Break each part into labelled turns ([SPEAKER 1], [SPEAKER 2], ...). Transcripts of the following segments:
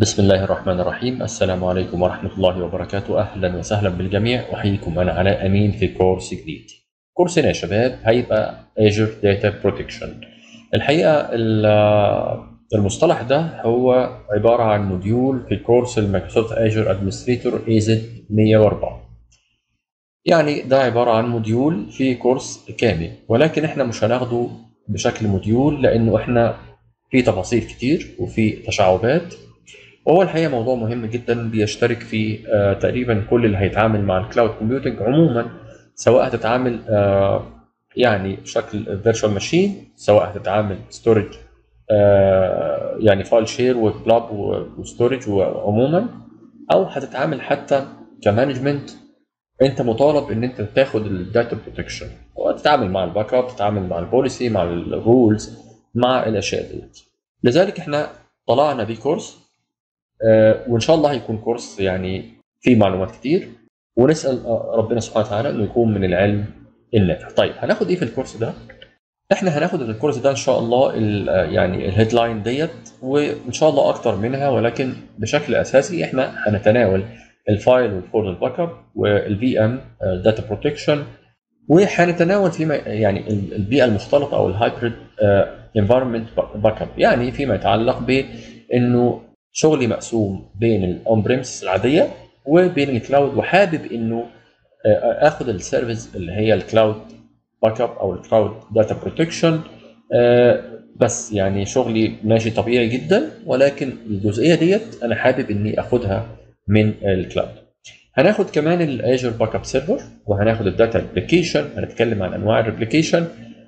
[SPEAKER 1] بسم الله الرحمن الرحيم السلام عليكم ورحمة الله وبركاته أهلا وسهلا بالجميع أحييكم أنا علاء أمين في كورس جديد كورسنا يا شباب هيبقى Azure Data Protection الحقيقة ال- المصطلح ده هو عبارة عن موديول في كورس المايكروسوفت Azure Administrator AZ 104 يعني ده عبارة عن موديول في كورس كامل ولكن احنا مش هناخده بشكل موديول لأنه احنا في تفاصيل كتير وفي تشعبات وهو الحقيقه موضوع مهم جدا بيشترك فيه آه، تقريبا كل اللي هيتعامل مع الكلاود كومبيوتنج عموما سواء هتتعامل آه، يعني بشكل فيرتشوال ماشين سواء هتتعامل ستورج يعني فايل شير وكلاب وستورج عموما او هتتعامل حتى كمانجمنت انت مطالب ان انت تاخد الداتا بروتكشن وتتعامل مع الباك اب تتعامل مع البوليسي مع الرولز مع الاشياء ديت لذلك احنا طلعنا بيه كورس آه، وان شاء الله هيكون كورس يعني فيه معلومات كتير ونسال آه، ربنا سبحانه وتعالى انه يكون من العلم النافع. طيب هناخد ايه في الكورس ده؟ احنا هناخد الكورس ده ان شاء الله ال- آه، يعني الهيدلاين ديت وان شاء الله اكتر منها ولكن بشكل اساسي احنا هنتناول الفايل والفولدر باك اب والفي ام داتا بروتكشن وهنتناول فيما يعني ال- البيئه المختلطه او الهايبريد انفايرمنت باك اب يعني فيما يتعلق بانه شغلي مقسوم بين الاون بريمس العاديه وبين الكلاود وحابب انه آه، اخد السيرفيس اللي هي الكلاود باك اب او الكلاود داتا بروتكشن بس يعني شغلي ماشي طبيعي جدا ولكن الجزئيه ديت انا حابب اني اخدها من الكلاود هناخد كمان الاجر باك اب سيرفر وهناخد الداتا ريبليكيشن هنتكلم عن انواع الريبليكيشن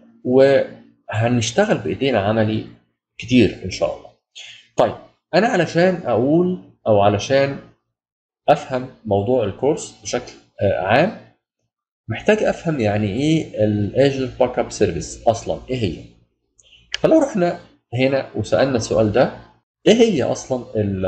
[SPEAKER 1] وهنشتغل بايدينا عملي كتير ان شاء الله طيب انا علشان اقول او علشان افهم موضوع الكورس بشكل آه، عام محتاج افهم يعني ايه الاجر باك اب سيرفيس اصلا ايه هي فلو رحنا هنا وسالنا السؤال ده ايه هي اصلا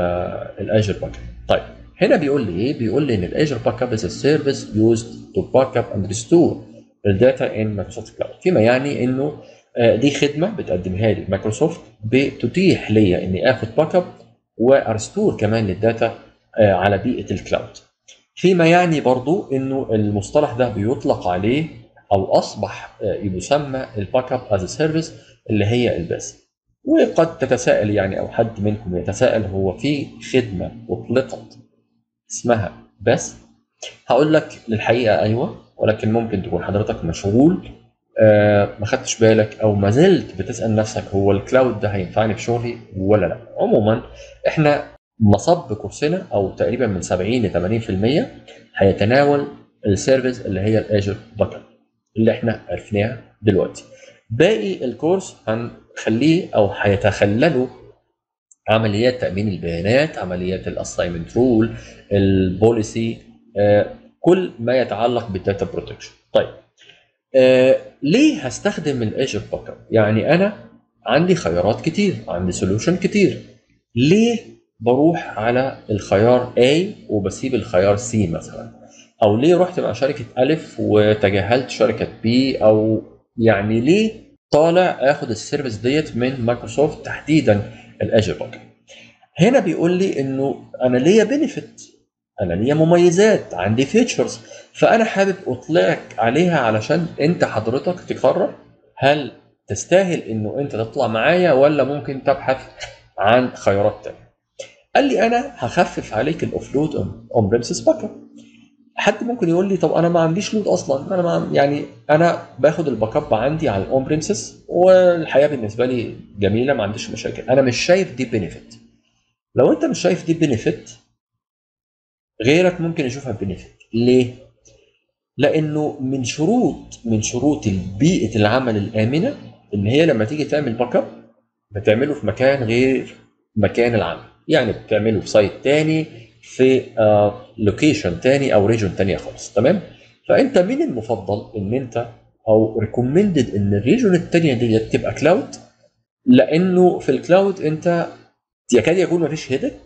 [SPEAKER 1] الاجر باك اب طيب هنا بيقول لي ايه بيقول لي ان الاجر باك اب is a service used to back up and restore الداتا in مايكروسوفت كلاود فيما يعني انه آه، دي خدمه بتقدمها لي مايكروسوفت بتتيح ليا اني اخد باك اب وارستور كمان للداتا آه، على بيئه الكلاود فيما يعني برضو انه المصطلح ده بيطلق عليه او اصبح آه، يسمى الباك اب از سيرفيس اللي هي الباس وقد تتساءل يعني او حد منكم يتساءل هو في خدمه اطلقت اسمها بس هقول لك للحقيقه ايوه ولكن ممكن تكون حضرتك مشغول آه، ما خدتش بالك او ما زلت بتسال نفسك هو الكلاود ده هينفعني في شغلي ولا لا عموما احنا مصب كورسنا او تقريبا من 70 ل 80% هيتناول السيرفيس اللي هي الاجر باك اب اللي احنا عرفناها دلوقتي باقي الكورس هنخليه او هيتخلله عمليات تامين البيانات عمليات الاساينمنت رول البوليسي آه، كل ما يتعلق بالداتا بروتكشن طيب آه، ليه هستخدم الاجر باك اب يعني انا عندي خيارات كتير عندي سولوشن كتير ليه بروح على الخيار A وبسيب الخيار C مثلا او ليه رحت مع شركه الف وتجاهلت شركه B او يعني ليه طالع اخد السيرفيس ديت من مايكروسوفت تحديدا الاجر باك اب هنا بيقول لي انه انا ليا بنفيت انا ليا مميزات عندي فيتشرز فانا حابب اطلعك عليها علشان انت حضرتك تقرر هل تستاهل انه انت تطلع معايا ولا ممكن تبحث عن خيارات تانية قال لي انا هخفف عليك الاوفلود اون بريمسيس باك اب حد ممكن يقول لي طب انا ما عنديش لود اصلا انا ما يعني انا باخد الباك اب عندي على الاون بريمسيس والحياه بالنسبه لي جميله ما عنديش مشاكل انا مش شايف دي بنفيت لو انت مش شايف دي بنفيت غيرك ممكن يشوفها بنفيت ليه لانه من شروط من شروط بيئه العمل الامنه ان هي لما تيجي تعمل باك اب بتعمله في مكان غير مكان العمل يعني بتعمله في سايت تاني في لوكيشن تاني او ريجون تانية خالص تمام فانت من المفضل ان انت او ريكومندد ان الريجون التانية دي تبقى كلاود لانه في الكلاود انت يكاد يكون مفيش هيدك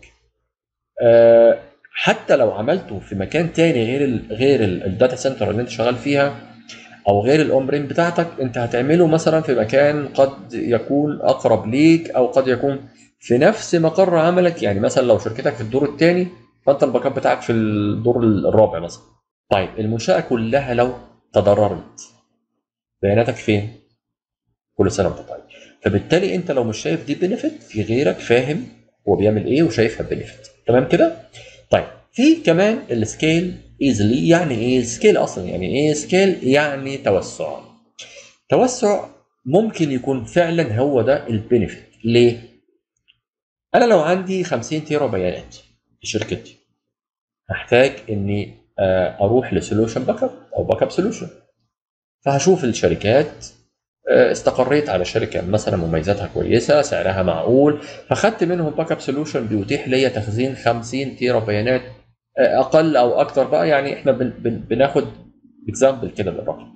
[SPEAKER 1] آه، حتى لو عملته في مكان تاني غير ال غير الداتا سنتر اللي انت شغال فيها او غير الاون بريم بتاعتك انت هتعمله مثلا في مكان قد يكون اقرب ليك او قد يكون في نفس مقر عملك يعني مثلا لو شركتك في الدور الثاني فانت الباك اب بتاعك في الدور الرابع مثلا طيب المنشاه كلها لو تضررت بياناتك فين؟ كل سنه وانت طيب فبالتالي انت لو مش شايف دي بنفيت في غيرك فاهم هو بيعمل ايه وشايفها بنفيت تمام كده؟ طيب في كمان السكيل ايزلي يعني ايه سكيل اصلا يعني ايه سكيل يعني توسع توسع ممكن يكون فعلا هو ده البنفيت ليه؟ انا لو عندي 50 تيرا بيانات في شركتي هحتاج اني آه، اروح لسولوشن باك اب او باك اب سولوشن فهشوف الشركات آه، استقريت على شركه مثلا مميزاتها كويسه سعرها معقول فخدت منهم باك اب سولوشن بيتيح ليا تخزين 50 تيرا بيانات آه، اقل او اكتر بقى يعني احنا بن بن بناخد اكزامبل كده للرقم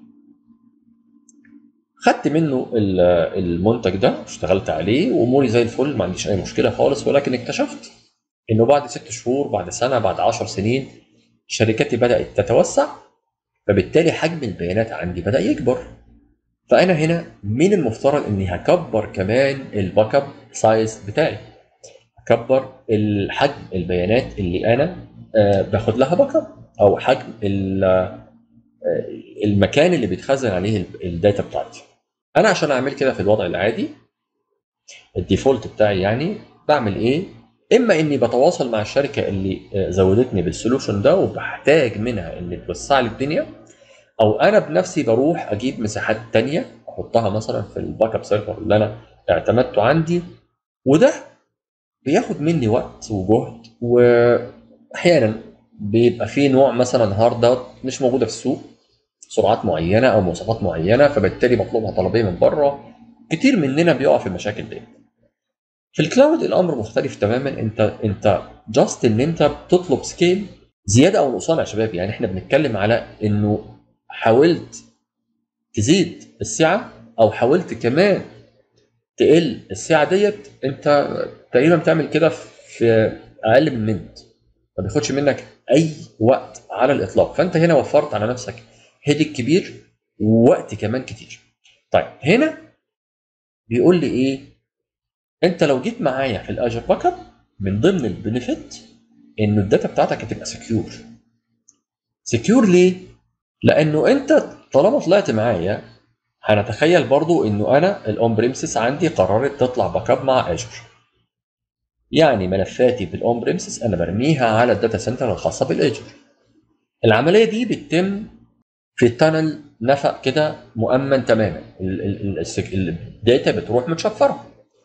[SPEAKER 1] خدت منه ال- المنتج ده اشتغلت عليه واموري زي الفل ما عنديش اي مشكله خالص ولكن اكتشفت انه بعد ست شهور بعد سنه بعد عشر سنين شركتي بدات تتوسع فبالتالي حجم البيانات عندي بدا يكبر فانا هنا من المفترض اني هكبر كمان الباك اب سايز بتاعي هكبر الحجم البيانات اللي انا آه، باخد لها باك اب او حجم ال- آه، المكان اللي بيتخزن عليه ال- الداتا بتاعتي انا عشان اعمل كده في الوضع العادي الديفولت بتاعي يعني بعمل ايه اما اني بتواصل مع الشركه اللي آه، زودتني بالسولوشن ده وبحتاج منها ان توسع لي الدنيا او انا بنفسي بروح اجيب مساحات تانية احطها مثلا في الباك اب سيرفر اللي انا اعتمدته عندي وده بياخد مني وقت وجهد واحيانا بيبقى فيه نوع مثلا هارد مش موجوده في السوق سرعات معينه او مواصفات معينه فبالتالي بطلبها طلبيه من بره كتير مننا بيقع في المشاكل دي في الكلاود الامر مختلف تماما انت انت جاست ان انت بتطلب سكيل زياده او نقصان يا شباب يعني احنا بنتكلم على انه حاولت تزيد السعه او حاولت كمان تقل السعه ديت انت تقريبا بتعمل كده في اقل من منت ما بياخدش منك اي وقت على الاطلاق فانت هنا وفرت على نفسك هيدك كبير ووقت كمان كتير طيب هنا بيقول لي ايه انت لو جيت معايا في الاجر باك اب من ضمن البنفيت انه الداتا بتاعتك هتبقى سكيور سكيور ليه لانه انت طالما طلعت معايا هنتخيل برضو انه انا الاون بريمسيس عندي قررت تطلع باك اب مع اجر يعني ملفاتي بالاون بريمسيس انا برميها على الداتا سنتر الخاصه بالاجر العمليه دي بتتم في تانل نفق كده مؤمن تماما ال- ال- ال- السك- الداتا بتروح متشفره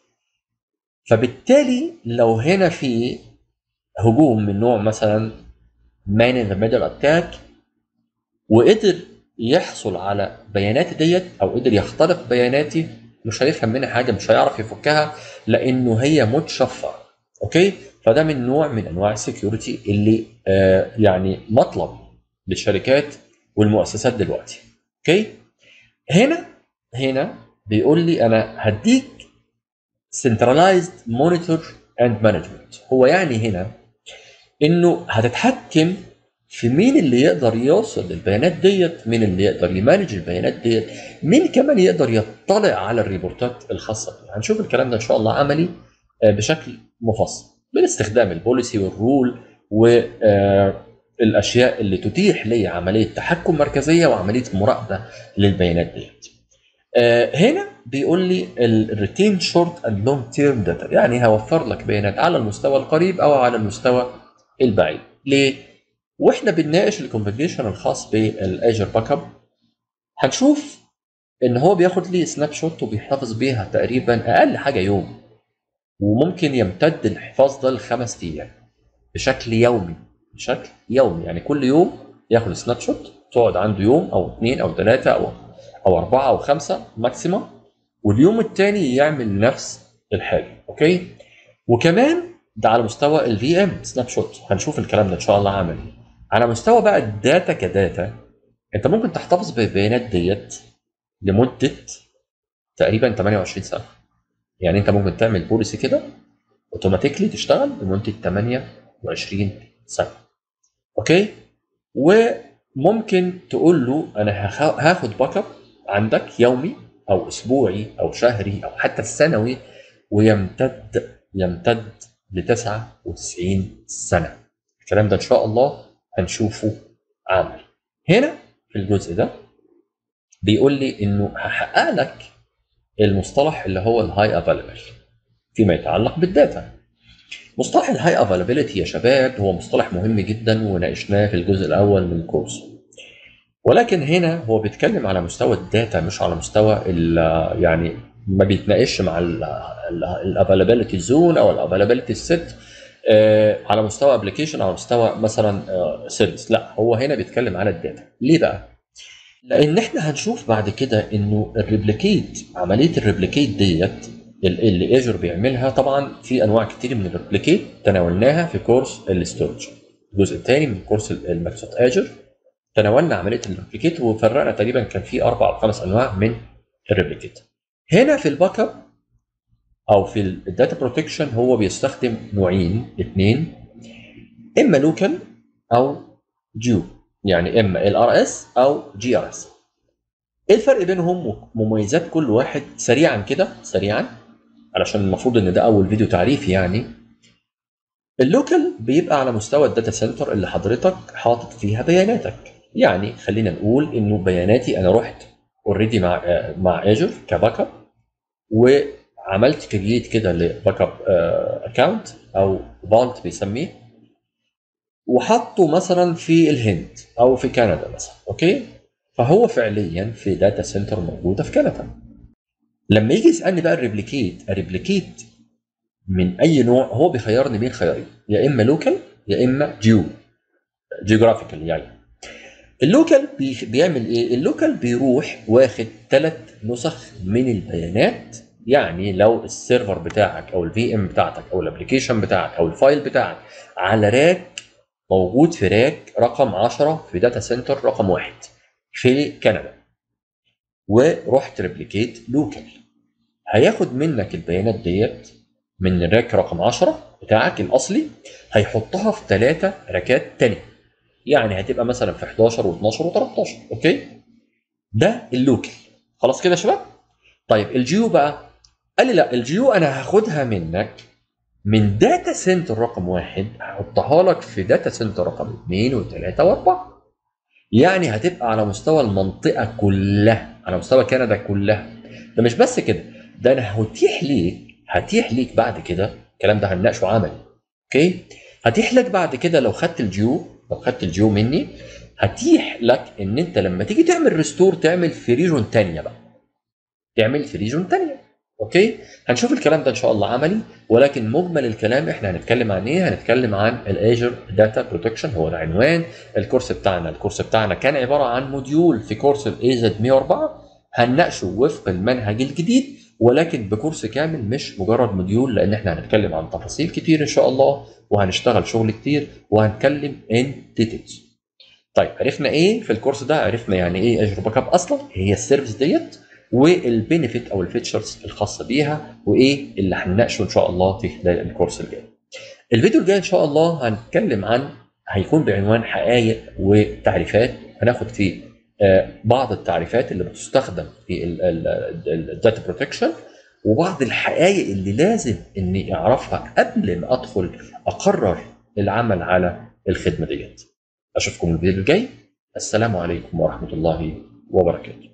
[SPEAKER 1] فبالتالي لو هنا في هجوم من نوع مثلا مان ان ذا ميدل اتاك وقدر يحصل على بياناتي ديت او قدر يخترق بياناتي مش هيفهم منها حاجه مش هيعرف يفكها لانه هي متشفره اوكي فده من نوع من انواع السكيورتي اللي آه يعني مطلب للشركات والمؤسسات دلوقتي اوكي هنا هنا بيقول لي انا هديك centralized monitor and management هو يعني هنا انه هتتحكم في مين اللي يقدر يوصل للبيانات ديت مين اللي يقدر يمانج البيانات ديت مين كمان يقدر يطلع على الريبورتات الخاصه بيه هنشوف الكلام ده ان شاء الله عملي آه، بشكل مفصل باستخدام البوليسي والرول والاشياء اللي تتيح لي عمليه تحكم مركزيه وعمليه مراقبه للبيانات ديت آه، هنا بيقول لي الريتين شورت اند لونج تيرم داتا يعني هوفر لك بيانات على المستوى القريب او على المستوى البعيد ليه واحنا بنناقش الكونفجريشن الخاص بالاجر باك اب هنشوف ان هو بياخد لي سناب شوت وبيحتفظ بيها تقريبا اقل حاجه يوم وممكن يمتد الحفاظ ده لخمس ايام بشكل يومي بشكل يومي يعني كل يوم ياخد سناب شوت تقعد عنده يوم او اثنين او ثلاثه او او اربعه او خمسه ماكسيموم واليوم الثاني يعمل نفس الحاجه اوكي وكمان ده على مستوى الفي ام سناب شوت هنشوف الكلام ده ان شاء الله عملي على مستوى بقى الداتا كداتا انت ممكن تحتفظ بالبيانات ديت لمده تقريبا 28 سنه يعني انت ممكن تعمل بوليسي كده اوتوماتيكلي تشتغل لمده 28 سنه اوكي وممكن تقول له انا هخ- هاخد باك اب عندك يومي او اسبوعي او شهري او حتى السنوي ويمتد يمتد ل 99 سنه الكلام ده ان شاء الله هنشوفه عمل هنا في الجزء ده بيقول لي انه هحقق لك المصطلح اللي هو الهاي افيلبل فيما يتعلق بالداتا مصطلح الهاي افيلابيلتي يا شباب هو مصطلح مهم جدا وناقشناه في الجزء الاول من الكورس ولكن هنا هو بيتكلم على مستوى الداتا مش على مستوى يعني ما بيتناقش مع الافيلابيلتي زون او الافيلابيلتي سيت على مستوى ابلكيشن على مستوى مثلا سيرفيس لا هو هنا بيتكلم على الداتا ليه بقى لان احنا هنشوف بعد كده انه الريبليكيت عمليه الريبليكيت ديت اللي ايجور بيعملها طبعا في انواع كتير من الريبليكيت تناولناها في كورس الاستورج الجزء الثاني من كورس المايكروسوفت اجر تناولنا عمليه الريبليكيت وفرقنا تقريبا كان في اربع او خمس انواع من الريبليكيت هنا في الباك اب او في الداتا بروتكشن هو بيستخدم نوعين اثنين اما لوكال او جو يعني اما ال ار اس او جي ار اس ايه الفرق بينهم مميزات كل واحد سريعا كده سريعا علشان المفروض ان ده اول فيديو تعريفي يعني اللوكال بيبقى على مستوى الداتا سنتر اللي حضرتك حاطط فيها بياناتك يعني خلينا نقول انه بياناتي انا رحت اوريدي مع مع اجر كباك اب وعملت كرييت كده لباك اب اكونت او فالت بيسميه وحطه مثلا في الهند او في كندا مثلا اوكي فهو فعليا في داتا سنتر موجوده في كندا لما يجي يسالني بقى الريبليكيت الريبليكيت من اي نوع هو بيخيرني بين خيارين يا اما لوكال يا اما جيو جيوغرافيكال يعني اللوكال بيعمل ايه اللوكال بيروح واخد ثلاث نسخ من البيانات يعني لو السيرفر بتاعك او الفي ام بتاعتك او الابلكيشن بتاعك او الفايل بتاعك على راك موجود في راك رقم 10 في داتا سنتر رقم واحد في كندا ورحت ريبليكيت لوكال هياخد منك البيانات ديت من الراك رقم 10 بتاعك الاصلي هيحطها في ثلاثه راكات تانية يعني هتبقى مثلا في 11 و12 و13 اوكي ده اللوكال خلاص كده يا شباب طيب الجيو بقى قال لي لا الجيو انا هاخدها منك من داتا سنتر رقم واحد هحطها لك في داتا سنتر رقم اثنين وثلاثه واربعه يعني هتبقى على مستوى المنطقه كلها على مستوى كندا كلها ده مش بس كده ده انا هتيح ليك هتيح ليك بعد كده الكلام ده هنناقشه عملي اوكي هتيح لك بعد كده لو خدت الجيو لو خدت الجيو مني هتيح لك ان انت لما تيجي تعمل ريستور تعمل في ريجون ثانيه بقى تعمل في ريجون ثانيه اوكي هنشوف الكلام ده ان شاء الله عملي ولكن مجمل الكلام احنا هنتكلم عن ايه هنتكلم عن الاجر داتا بروتكشن هو ده عنوان الكورس بتاعنا الكورس بتاعنا كان عباره عن موديول في كورس الايزد 104 هنناقشه وفق المنهج الجديد ولكن بكورس كامل مش مجرد موديول لان احنا هنتكلم عن تفاصيل كتير ان شاء الله وهنشتغل شغل كتير وهنتكلم انتيتيز طيب عرفنا ايه في الكورس ده عرفنا يعني ايه اجر باك اب اصلا هي السيرفيس ديت والبينيفيت او الفيتشرز الخاصه بيها وايه اللي هنناقشه ان شاء الله في خلال الكورس الجاي. الفيديو الجاي ان شاء الله هنتكلم عن هيكون بعنوان حقائق وتعريفات هناخد فيه بعض التعريفات اللي بتستخدم في الداتا بروتكشن وبعض الحقائق اللي لازم اني اعرفها قبل ما ادخل اقرر العمل على الخدمه ديت. اشوفكم الفيديو الجاي السلام عليكم ورحمه الله وبركاته.